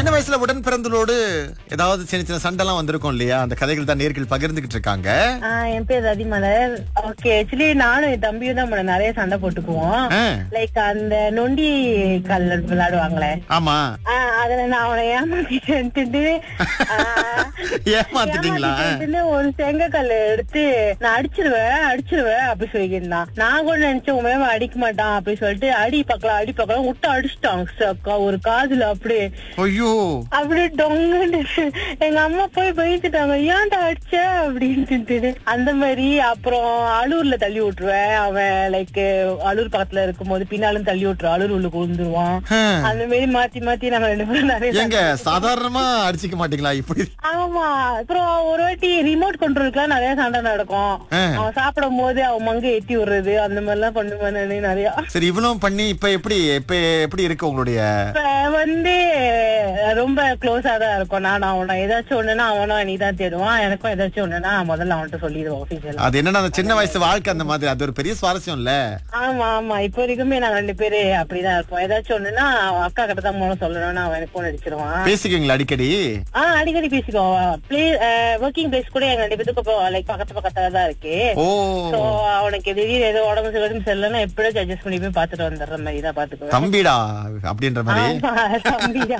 சின்ன வயசுல உடன் பிறந்தலோடு ஏதாவது சின்ன சின்ன சண்டைலாம் வந்திருக்கும் இல்லையா அந்த கதைகள் தான் நேர்கள் பகிர்ந்துகிட்டு இருக்காங்க ஆஹ் என் பேர் ரதிமலர் ஓகே ஆக்சுவலி நானும் என் தம்பியும் தான் முன்ன நிறைய சண்டை போட்டுக்குவோம் ஆ, லைக் அந்த நொண்டி கல் விளையாடுவாங்களே ஆமா ஆஹ் அதுல நான் அவனை ஏமாத்திட்டு ஏமாத்திட்டீங்களா ஒரு செங்கக்கல் எடுத்து நான் அடிச்சிருவேன் அடிச்சிருவேன் அப்படி சொல்லியிருந்தான் நான் கூட நினைச்சேன் உன் மேல அடிக்க மாட்டான் அப்படி சொல்லிட்டு அடி பார்க்கலாம் அடி பார்க்கலாம் விட்டு அடிச்சிட்டான் ச- ஒரு காதுல அப்படியே ஐயோ அப்படியே டொங்குன்னு எங்க அம்மா போய் பயந்துட்டாங்க ஏன்டா அடிச்ச அப்படின்ட்டு அந்த மாதிரி அப்புறம் அலூர்ல தள்ளி விட்டுருவேன் அவன் லைக் அலூர் பக்கத்துல இருக்கும்போது பின்னாலும் தள்ளி விட்டுருவான் அலூர் உள்ளுக்கு விழுந்துருவான் ஆ. அந்த மாதிரி மாத்தி மாத்தி நாங்க ரெண்டு பேரும் நிறைய ஏங்க சாதாரணமா அடிச்சுக்க மாட்டீங்களா இப்படி ஆமா அப்புறம் ஒரு வாட்டி ரிமோட் கண்ட்ரோலுக்குலாம் நிறைய சண்டை நடக்கும் ஆ. அவன் சாப்பிடும் போது அவன் மங்க எட்டி விடுறது அந்த மாதிரி எல்லாம் பண்ணுவேன் நானு நிறைய சரி இவ்வளவு பண்ணி இப்ப எப்படி இப்ப எப்படி இருக்கு உங்களுடைய இப்ப வந்து ரொம்ப க்ளோஸா தான் இருக்கும் நான் அவனை ஏதாச்சும் ஒண்ணுனா அவனும் நீ தான் தேடுவான் எனக்கும் ஏதாச்சும் ஒண்ணுனா முதல்ல அவன்கிட்ட சொல்லிடுவோம் ஆபீஸ்ல அது என்னன்னா அந்த சின்ன வயசு வாழ்க்கை அந்த மாதிரி அது ஒரு பெரிய சுவாரஸ்யம் இல்ல ஆமா ஆமா இப்போ வரைக்குமே நாங்க ரெண்டு பேரு அப்படிதான் இருப்போம் ஏதாச்சும் ஒண்ணுனா அவன் அக்கா கிட்ட தான் மூலம் சொல்லணும்னு அவன் எனக்கு போன் அடிச்சிருவான் பேசிக்குவீங்களா அடிக்கடி ஆஹ் அடிக்கடி பேசிக்குவோம் பிளே ஒர்க்கிங் பிளேஸ் கூட எங்க ரெண்டு பேத்துக்கும் லைக் பக்கத்து பக்கத்துல தான் இருக்கு ஓ சோ அவனுக்கு திடீர்னு ஏதோ உடம்பு சரியில்லைன்னு சரியில்லைன்னா எப்படியாச்சும் அட்ஜஸ்ட் பண்ணி போய் பாத்துட்டு வந்துடுற மாதிரி தான் பாத்துக்குவேன் தம்பிடா அப்படின்ற மாதிரி ஆமா தம்பி